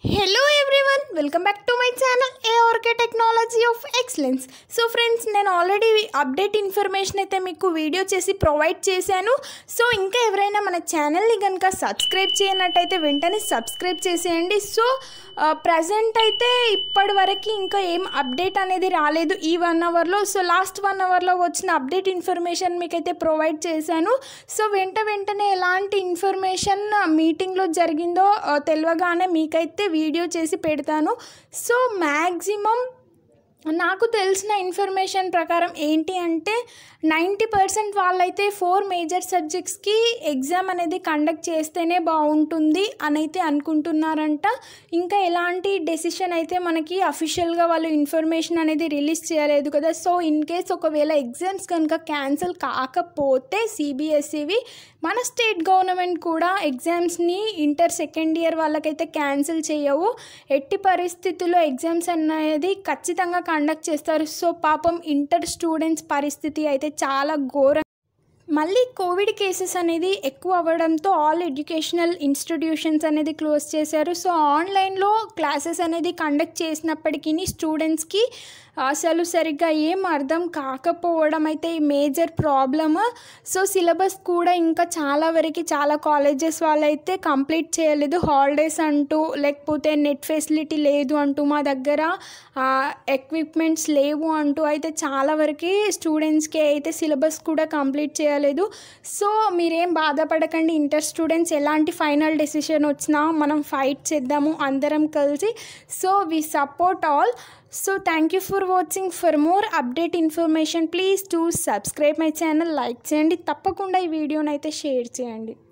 hello everyone welcome back to my channel ARK technology of excellence so friends నేను already update information అయితే మీకు video చేసి provide చేశాను so ఇంకా ఎవరైనా మన ఛానల్ని కనుక సబ్స్క్రైబ్ చేయనట్టయితే వెంటనే సబ్స్క్రైబ్ చేసేయండి సో ప్రజెంట్ అయితే ఇప్పటి వరకు ఇంకా ఏం అప్డేట్ అనేది రాలేదు ఈ వన్ అవర్లో సో లాస్ట్ వన్ అవర్లో వచ్చిన అప్డేట్ ఇన్ఫర్మేషన్ మీకైతే ప్రొవైడ్ చేశాను సో వెంట వెంటనే ఎలాంటి ఇన్ఫర్మేషన్ మీటింగ్లో జరిగిందో ఆ, తెలియగానే మీకైతే వీడియో చేసి పెడతాను సో మ్యాక్సిమం నాకు తెలిసిన ఇన్ఫర్మేషన్ ప్రకారం ఏంటి అంటే నైంటీ పర్సెంట్ వాళ్ళైతే ఫోర్ మేజర్ సబ్జెక్ట్స్కి ఎగ్జామ్ అనేది కండక్ట్ చేస్తేనే బాగుంటుంది అని అయితే అనుకుంటున్నారంట ఇంకా ఎలాంటి డెసిషన్ అయితే మనకి అఫీషియల్గా వాళ్ళు ఇన్ఫర్మేషన్ అనేది రిలీజ్ చేయలేదు కదా సో ఇన్ కేస్ ఒకవేళ ఎగ్జామ్స్ కనుక క్యాన్సిల్ కాకపోతే సిబిఎస్ఈవి మన స్టేట్ గవర్నమెంట్ కూడా ఎగ్జామ్స్ని ఇంటర్ సెకండ్ ఇయర్ వాళ్ళకైతే క్యాన్సిల్ చేయవు ఎట్టి పరిస్థితుల్లో ఎగ్జామ్స్ అనేది ఖచ్చితంగా కండక్ట్ చేస్తారు సో పాపం ఇంటర్ స్టూడెంట్స్ పరిస్థితి అయితే చాలా ఘోరం మళ్ళీ కోవిడ్ కేసెస్ అనేది ఎక్కువ అవ్వడంతో ఆల్ ఎడ్యుకేషనల్ ఇన్స్టిట్యూషన్స్ అనేది క్లోజ్ చేశారు సో ఆన్లైన్లో క్లాసెస్ అనేది కండక్ట్ చేసినప్పటికీ స్టూడెంట్స్కి అసలు సరిగ్గా ఏం అర్థం కాకపోవడం అయితే మేజర్ ప్రాబ్లమ్ సో సిలబస్ కూడా ఇంకా చాలా వరకు చాలా కాలేజెస్ వాళ్ళైతే కంప్లీట్ చేయలేదు హాలిడేస్ అంటూ లేకపోతే నెట్ ఫెసిలిటీ లేదు అంటూ మా దగ్గర ఎక్విప్మెంట్స్ లేవు అంటూ అయితే చాలా వరకు స్టూడెంట్స్కి అయితే సిలబస్ కూడా కంప్లీట్ చేయలేదు సో మీరేం బాధపడకండి ఇంటర్ స్టూడెంట్స్ ఎలాంటి ఫైనల్ డెసిషన్ వచ్చినా మనం ఫైట్ చేద్దాము అందరం కలిసి so we support all so thank you for watching for more update information please to subscribe my channel like చేయండి తప్పకుండా ఈ వీడియోని అయితే షేర్ చేయండి